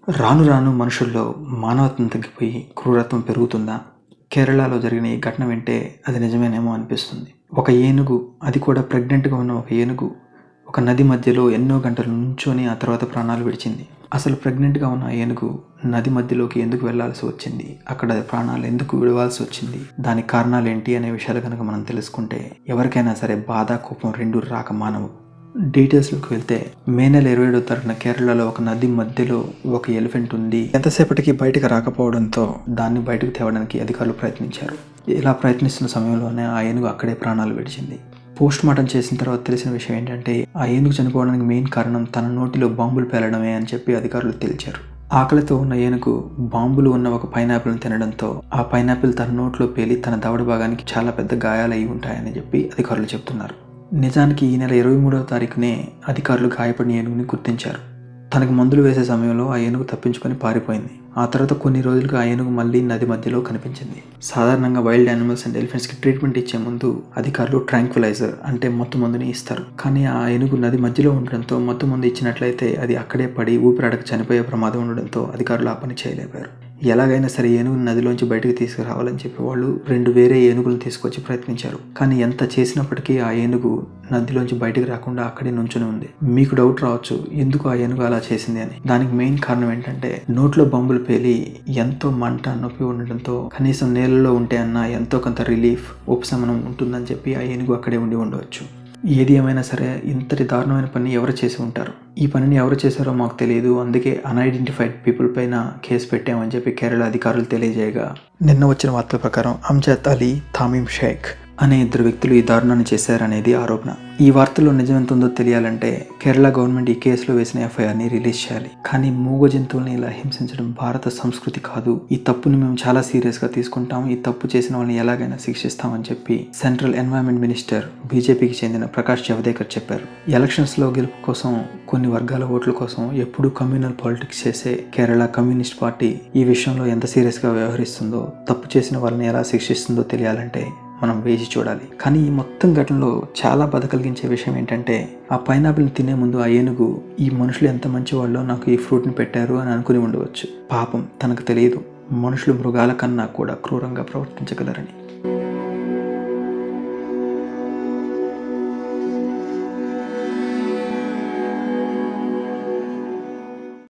రాను రాను మనుషుల్లో మానవత్వం తగ్గిపోయి క్రూరత్వం పెరుగుతుందా కేరళలో జరిగిన ఈ ఘటన వింటే అది నిజమేనేమో అనిపిస్తుంది ఒక ఏనుగు అది కూడా ప్రెగ్నెంట్గా ఉన్న ఒక ఏనుగు ఒక నది మధ్యలో ఎన్నో గంటలు నుంచొని ఆ తర్వాత ప్రాణాలు విడిచింది అసలు ప్రెగ్నెంట్గా ఉన్న ఆ ఏనుగు నది మధ్యలోకి ఎందుకు వెళ్లాల్సి వచ్చింది అక్కడ ప్రాణాలు ఎందుకు విడవాల్సి వచ్చింది దానికి కారణాలు ఏంటి అనే విషయాలు కనుక మనం తెలుసుకుంటే ఎవరికైనా సరే బాధ కోపం రెండు రాక మానవు డీటెయిల్స్లోకి వెళ్తే మే నెల ఇరవై ఏడో తారీఖున కేరళలో ఒక నది మధ్యలో ఒక ఎలిఫెంట్ ఉంది ఎంతసేపటికి బయటకు రాకపోవడంతో దాన్ని బయటకు తేవడానికి అధికారులు ప్రయత్నించారు ఇలా ప్రయత్నిస్తున్న సమయంలోనే ఆ ఏనుగు అక్కడే ప్రాణాలు విడిచింది పోస్ట్ మార్టం చేసిన తర్వాత తెలిసిన విషయం ఏంటంటే ఆ ఏనుగు చనిపోవడానికి మెయిన్ కారణం తన నోటిలో బాంబులు పేలడమే అని చెప్పి అధికారులు తేల్చారు ఆకలితో ఉన్న ఏనుగు బాంబులు ఉన్న ఒక పైనాపిల్ని తినడంతో ఆ పైనాపిల్ తన నోట్లో పేలి తన దవడ భాగానికి చాలా పెద్ద గాయాలయ్యి ఉంటాయని చెప్పి అధికారులు చెప్తున్నారు నిజానికి ఈ నెల ఇరవై మూడవ తారీఖునే అధికారులు గాయపడిన ఏనుగుని గుర్తించారు తనకు మందులు వేసే సమయంలో ఆ ఏనుగు తప్పించుకొని పారిపోయింది ఆ తర్వాత కొన్ని రోజులుగా ఆ ఏనుగు మళ్ళీ నది మధ్యలో కనిపించింది సాధారణంగా వైల్డ్ యానిమల్స్ అండ్ ఎలిఫెంట్స్కి ట్రీట్మెంట్ ఇచ్చే ముందు అధికారులు ట్రాంక్విలైజర్ అంటే మత్తు మందుని ఇస్తారు కానీ ఆ ఏనుగు నది మధ్యలో ఉండడంతో మత్తు మందు ఇచ్చినట్లయితే అది అక్కడే పడి ఊపిరాడక చనిపోయే ప్రమాదం ఉండడంతో అధికారులు ఆ పని చేయలేపారు ఎలాగైనా సరే ఏనుగుని నదిలోంచి బయటకు తీసుకురావాలని చెప్పి వాళ్ళు రెండు వేరే ఏనుగులను తీసుకొచ్చి ప్రయత్నించారు కానీ ఎంత చేసినప్పటికీ ఆ ఏనుగు నదిలోంచి బయటకు రాకుండా అక్కడే నుంచుని ఉంది మీకు డౌట్ రావచ్చు ఎందుకు ఆ ఏనుగు అలా చేసింది అని దానికి మెయిన్ కారణం ఏంటంటే నోట్లో బాంబులు పేలి ఎంతో మంట నొప్పి ఉండడంతో కనీసం నేలలో ఉంటే అన్న ఎంతో కొంత రిలీఫ్ ఉపశమనం ఉంటుందని చెప్పి ఆ ఏనుగు అక్కడే ఉండి ఉండవచ్చు ఏది ఏమైనా సరే ఇంతటి దారుణమైన పని ఎవరు చేసి ఉంటారు ఈ పనిని ఎవరు చేశారో మాకు తెలియదు అందుకే అన్ఐడెంటిఫైడ్ పీపుల్ పైన కేసు పెట్టామని చెప్పి కేరళ అధికారులు తెలియజేయగా నిన్న వచ్చిన వార్తల ప్రకారం అంజద్ అలీ థామీం షేక్ అనే ఇద్దరు వ్యక్తులు ఈ దారుణాన్ని చేశారనేది ఆరోపణ ఈ వార్తల్లో నిజం ఎంత ఉందో తెలియాలంటే కేరళ గవర్నమెంట్ ఈ కేసులో వేసిన ఎఫ్ఐఆర్ని రిలీజ్ చేయాలి కానీ మూగ జంతువుల్ని ఇలా హింసించడం భారత సంస్కృతి కాదు ఈ తప్పుని మేము చాలా సీరియస్గా తీసుకుంటాం ఈ తప్పు చేసిన వాళ్ళని ఎలాగైనా శిక్షిస్తామని చెప్పి సెంట్రల్ ఎన్వైరన్మెంట్ మినిస్టర్ బీజేపీకి చెందిన ప్రకాష్ జవదేకర్ చెప్పారు ఎలక్షన్స్లో గెలుపు కోసం కొన్ని వర్గాల ఓట్ల కోసం ఎప్పుడూ కమ్యూనల్ పాలిటిక్స్ చేసే కేరళ కమ్యూనిస్ట్ పార్టీ ఈ విషయంలో ఎంత సీరియస్గా వ్యవహరిస్తుందో తప్పు చేసిన వాళ్ళని ఎలా శిక్షిస్తుందో తెలియాలంటే మనం వేచి చూడాలి కానీ ఈ మొత్తం ఘటనలో చాలా బాధ కలిగించే విషయం ఏంటంటే ఆ పైనాపిల్ని తినే ముందు ఆ ఏనుగు ఈ మనుషులు ఎంత మంచివాళ్ళో నాకు ఈ ఫ్రూట్ని పెట్టారు అని అనుకుని ఉండవచ్చు పాపం తనకు తెలియదు మనుషులు మృగాల కన్నా కూడా క్రూరంగా ప్రవర్తించగలరని